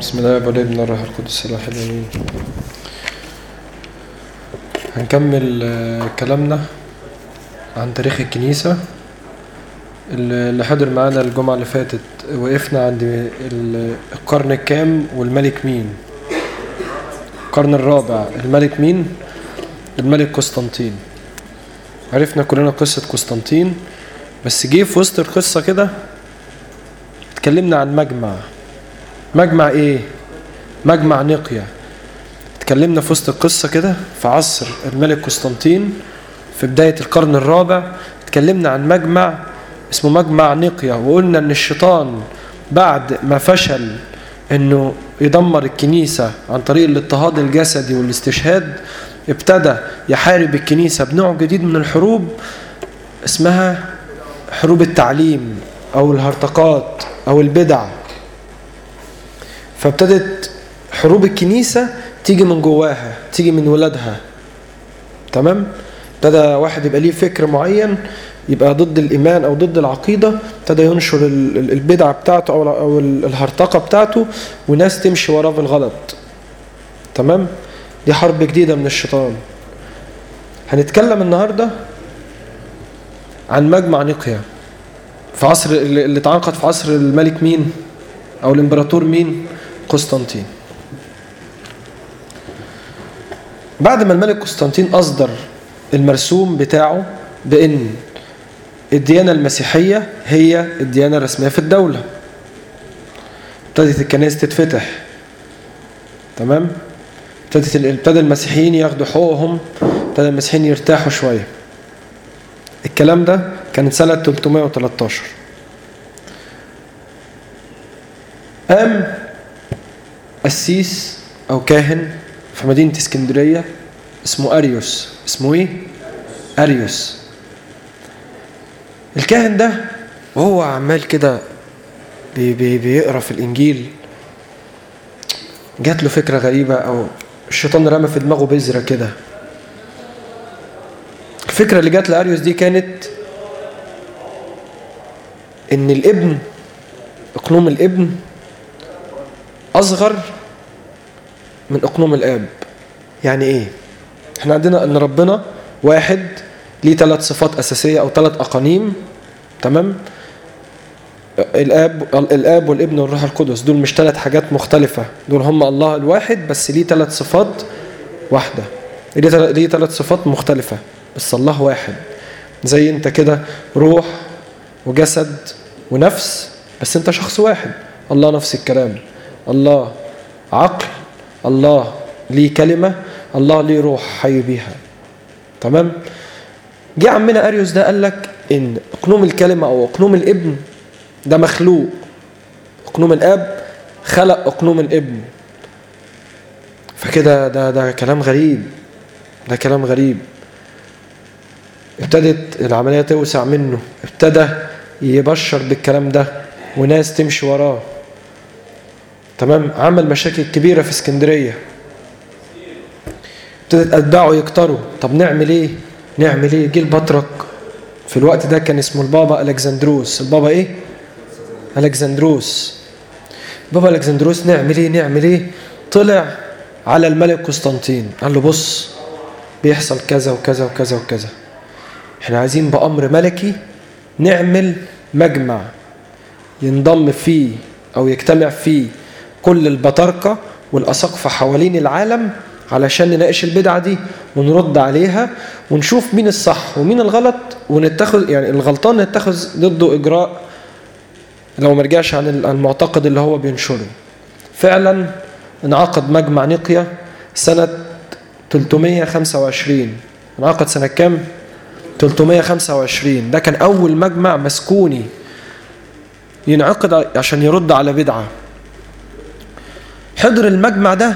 بسم الله والابن الروح القدس الله الامين هنكمل آه، كلامنا عن تاريخ الكنيسة اللي اللي حضر معانا الجمعة اللي فاتت وقفنا عند ال- القرن الكام والملك مين القرن الرابع الملك مين الملك قسطنطين عرفنا كلنا قصة قسطنطين بس جه في وسط القصة كده اتكلمنا عن مجمع مجمع ايه مجمع نقيا اتكلمنا في وسط القصة كده في عصر الملك قسطنطين في بداية القرن الرابع اتكلمنا عن مجمع اسمه مجمع نقيا وقلنا ان الشيطان بعد ما فشل انه يدمر الكنيسة عن طريق الاضطهاد الجسدي والاستشهاد ابتدى يحارب الكنيسة بنوع جديد من الحروب اسمها حروب التعليم او الهرطقات او البدع فابتدت حروب الكنيسة تيجي من جواها تيجي من ولادها تمام ابتدى واحد يبقى ليه فكر معين يبقى ضد الإيمان أو ضد العقيدة ابتدى ينشر ال- ال- البدعة بتاعته أو أو ال- الهرطقة بتاعته وناس تمشي وراه في الغلط تمام دي حرب جديدة من الشيطان هنتكلم النهاردة عن مجمع نقيا في عصر اللي اللي اتعقد في عصر الملك مين أو الإمبراطور مين قسطنطين بعد ما الملك قسطنطين أصدر المرسوم بتاعه بأن الديانة المسيحية هي الديانة الرسمية في الدولة ابتدت الكنائس تتفتح تمام ابتدت ال- ابتدى المسيحيين ياخدوا حقوقهم ابتدى المسيحيين يرتاحوا شوية الكلام ده كانت سنة 313 قام قسيس أو كاهن في مدينة اسكندرية اسمه أريوس اسمه إيه؟ أريوس الكاهن ده وهو عمال كده بي بي بيقرا في الإنجيل جات له فكرة غريبة أو الشيطان رمى في دماغه بذرة كده الفكرة اللي جات لأريوس دي كانت إن الابن اقنوم الابن اصغر من اقنوم الاب يعني ايه احنا عندنا ان ربنا واحد ليه ثلاث صفات اساسيه او ثلاث اقانيم تمام الاب الاب والابن والروح القدس دول مش ثلاث حاجات مختلفه دول هم الله الواحد بس ليه ثلاث صفات واحده ليه تل- ليه ثلاث صفات مختلفه بس الله واحد زي انت كده روح وجسد ونفس بس انت شخص واحد الله نفس الكلام الله عقل الله ليه كلمة الله ليه روح حي بيها تمام جه عمنا أريوس ده قال لك إن أقنوم الكلمة أو أقنوم الابن ده مخلوق أقنوم الأب خلق أقنوم الابن فكده ده ده كلام غريب ده كلام غريب ابتدت العملية توسع منه ابتدى يبشر بالكلام ده وناس تمشي وراه تمام عمل مشاكل كبيرة في اسكندرية ابتدت أتباعه يكتروا طب نعمل ايه نعمل ايه جه البطرك في الوقت ده كان اسمه البابا ألكسندروس البابا ايه ألكسندروس بابا ألكسندروس نعمل ايه نعمل ايه طلع على الملك قسطنطين قال له بص بيحصل كذا وكذا وكذا وكذا احنا عايزين بأمر ملكي نعمل مجمع ينضم فيه أو يجتمع فيه كل البطاركة والأساقفة حوالين العالم علشان نناقش البدعة دي ونرد عليها ونشوف مين الصح ومين الغلط ونتخذ يعني الغلطان نتخذ ضده إجراء لو ما رجعش عن المعتقد اللي هو بينشره فعلا انعقد مجمع نقيا سنة 325 انعقد سنة كام؟ 325 ده كان أول مجمع مسكوني ينعقد عشان يرد على بدعة حضر المجمع ده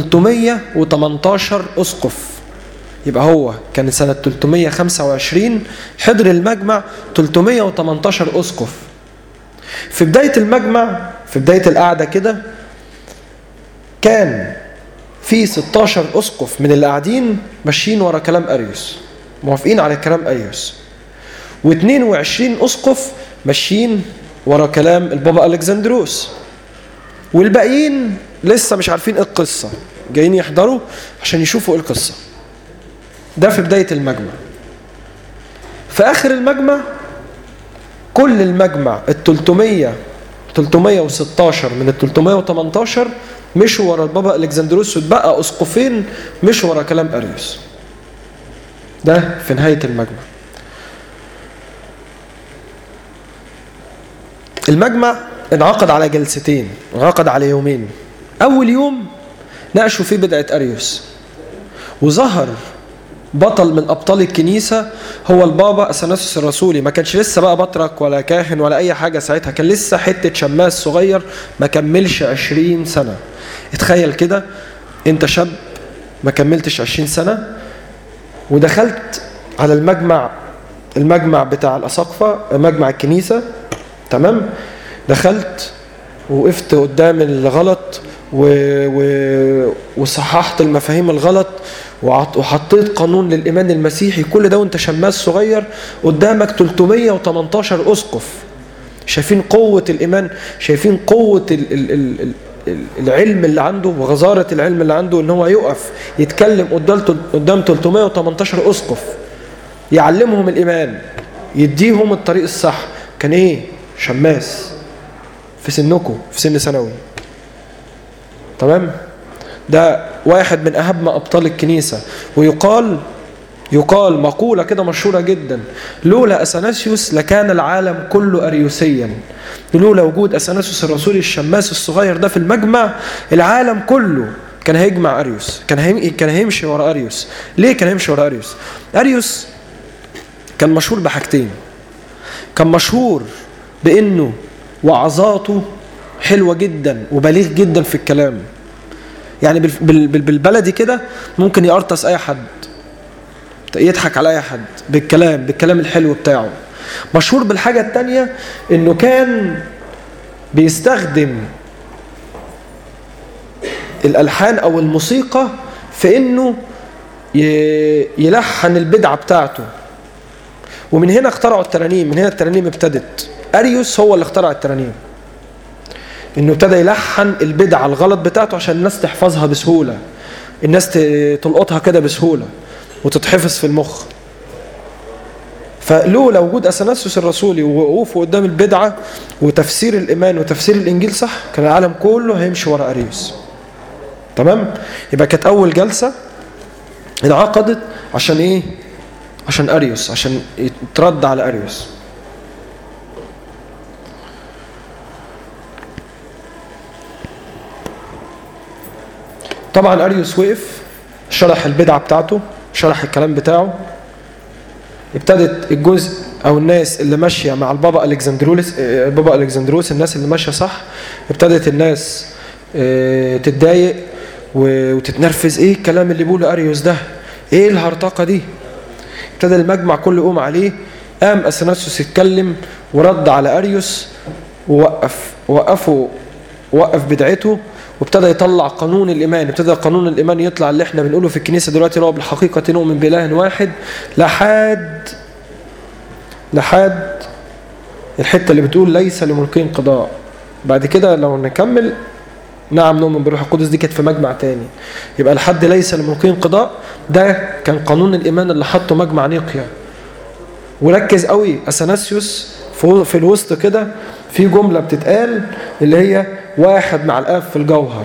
318 أسقف يبقى هو كانت سنة 325 حضر المجمع 318 أسقف في بداية المجمع في بداية القعدة كده كان في 16 أسقف من اللي قاعدين ماشيين ورا كلام أريوس موافقين على كلام أريوس و22 أسقف ماشيين ورا كلام البابا ألكسندروس والباقيين لسه مش عارفين ايه القصة جايين يحضروا عشان يشوفوا ايه القصة ده في بداية المجمع في آخر المجمع كل المجمع ال 300 316 من ال 318 مشوا ورا البابا الكسندروس واتبقى اسقفين مشوا ورا كلام اريوس ده في نهايه المجمع المجمع انعقد على جلستين انعقد على يومين اول يوم ناقشوا فيه بدعه اريوس وظهر بطل من ابطال الكنيسه هو البابا اثناسيوس الرسولي ما كانش لسه بقى بطرك ولا كاهن ولا اي حاجه ساعتها كان لسه حته شماس صغير ما كملش 20 سنه اتخيل كده انت شاب ما كملتش 20 سنه ودخلت على المجمع المجمع بتاع الاساقفه مجمع الكنيسه تمام دخلت وقفت قدام الغلط و... و... وصححت المفاهيم الغلط وحطيت قانون للإيمان المسيحي كل ده وانت شماس صغير قدامك 318 أسقف شايفين قوة الإيمان شايفين قوة ال ال ال ال العلم اللي عنده وغزارة العلم اللي عنده ان هو يقف يتكلم قدام قدام 318 أسقف يعلمهم الإيمان يديهم الطريق الصح كان ايه شماس في سنكم في سن ثانوي تمام ده واحد من أهم أبطال الكنيسة ويقال يقال مقولة كده مشهورة جدا لولا أثناسيوس لكان العالم كله أريوسيا لولا وجود أثناسيوس الرسولي الشماس الصغير ده في المجمع العالم كله كان هيجمع أريوس كان هيم... كان هيمشي ورا أريوس ليه كان هيمشي ورا أريوس أريوس كان مشهور بحاجتين كان مشهور بأنه وعظاته حلوة جدا وبليغ جدا في الكلام يعني بالبلدي كده ممكن يقرطس اي حد يضحك على اي حد بالكلام بالكلام الحلو بتاعه مشهور بالحاجة التانية انه كان بيستخدم الالحان او الموسيقى في انه يلحن البدعة بتاعته ومن هنا اخترعوا الترانيم من هنا الترانيم ابتدت اريوس هو اللي اخترع الترانيم انه ابتدى يلحن البدعة الغلط بتاعته عشان الناس تحفظها بسهولة الناس تلقطها كده بسهولة وتتحفظ في المخ فلولا وجود اثناسيوس الرسولي ووقوفه قدام البدعة وتفسير الإيمان وتفسير الإنجيل صح كان العالم كله هيمشي ورا أريوس تمام يبقى كانت أول جلسة انعقدت عشان إيه عشان أريوس عشان يترد على أريوس طبعا أريوس وقف شرح البدعة بتاعته شرح الكلام بتاعه ابتدت الجزء او الناس اللي ماشيه مع البابا الكسندروس البابا الكسندروس الناس اللي ماشيه صح ابتدت الناس تتضايق وتتنرفز ايه الكلام اللي بيقوله اريوس ده ايه الهرطقه دي ابتدى المجمع كله يقوم عليه قام اثناسيوس يتكلم ورد على اريوس ووقف وقفه وقف بدعته وابتدى يطلع قانون الإيمان ابتدى قانون الإيمان يطلع اللي احنا بنقوله في الكنيسة دلوقتي اللي هو بالحقيقة نؤمن بإله واحد لحد لحد الحتة اللي بتقول ليس لملكين قضاء بعد كده لو نكمل نعم نؤمن بالروح القدس دي كانت في مجمع تاني يبقى لحد ليس لملكين قضاء ده كان قانون الإيمان اللي حطه مجمع نيقيا وركز قوي أثناسيوس في الوسط كده في جملة بتتقال اللي هي واحد مع الآب في الجوهر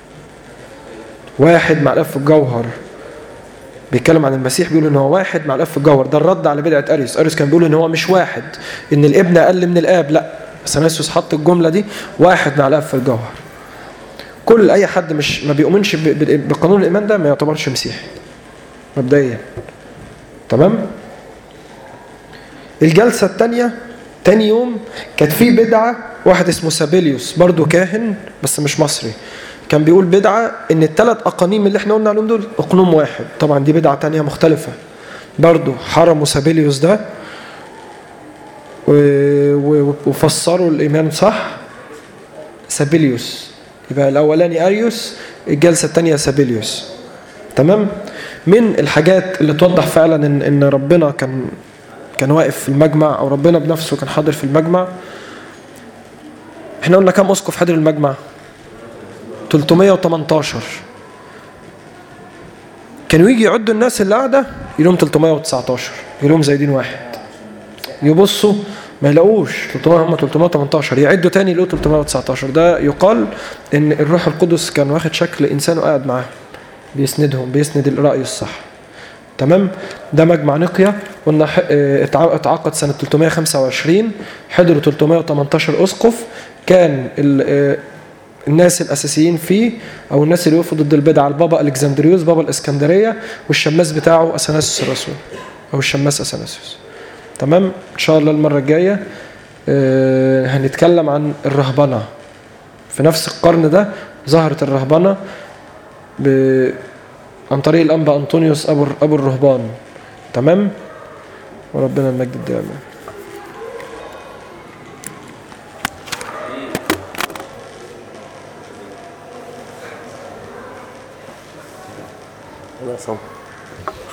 واحد مع الآب في الجوهر بيتكلم عن المسيح بيقول ان هو واحد مع الاب في الجوهر ده الرد على بدعه اريوس اريوس كان بيقول ان هو مش واحد ان الابن اقل من الاب لا اثناسيوس حط الجمله دي واحد مع الاب في الجوهر كل اي حد مش ما بيؤمنش بقانون الايمان ده ما يعتبرش مسيحي مبدئيا تمام الجلسه الثانيه تاني يوم كانت في بدعه واحد اسمه سابيليوس برضه كاهن بس مش مصري كان بيقول بدعة ان الثلاث اقانيم اللي احنا قلنا عليهم دول اقنوم واحد طبعا دي بدعة تانية مختلفة برضه حرموا سابيليوس ده وفسروا الايمان صح سابيليوس يبقى الاولاني اريوس الجلسة الثانية سابيليوس تمام من الحاجات اللي توضح فعلا ان ان ربنا كان كان واقف في المجمع او ربنا بنفسه كان حاضر في المجمع احنا قلنا كم اسقف حضر المجمع 318 كانوا يجي يعدوا الناس اللي قاعده يلوم 319 يلوم زايدين واحد يبصوا ما يلاقوش 300 هم 318 يعدوا تاني يلاقوا 319 ده يقال ان الروح القدس كان واخد شكل انسان وقاعد معاهم بيسندهم بيسند الرأي الصح تمام ده مجمع نقيا قلنا ح- اه، اتع- اتعقد سنة 325 حضروا 318 أسقف كان ال- اه، الناس الأساسيين فيه أو الناس اللي وقفوا ضد البدع البابا ألكسندريوس بابا الإسكندرية والشماس بتاعه أثناسيوس الرسول أو الشماس أثناسيوس تمام إن شاء الله المرة الجاية اه، هنتكلم عن الرهبنة في نفس القرن ده ظهرت الرهبنة ب... عن طريق الأنبا أنطونيوس أبو أبو الرهبان تمام وربنا المجد الدائم أنا صم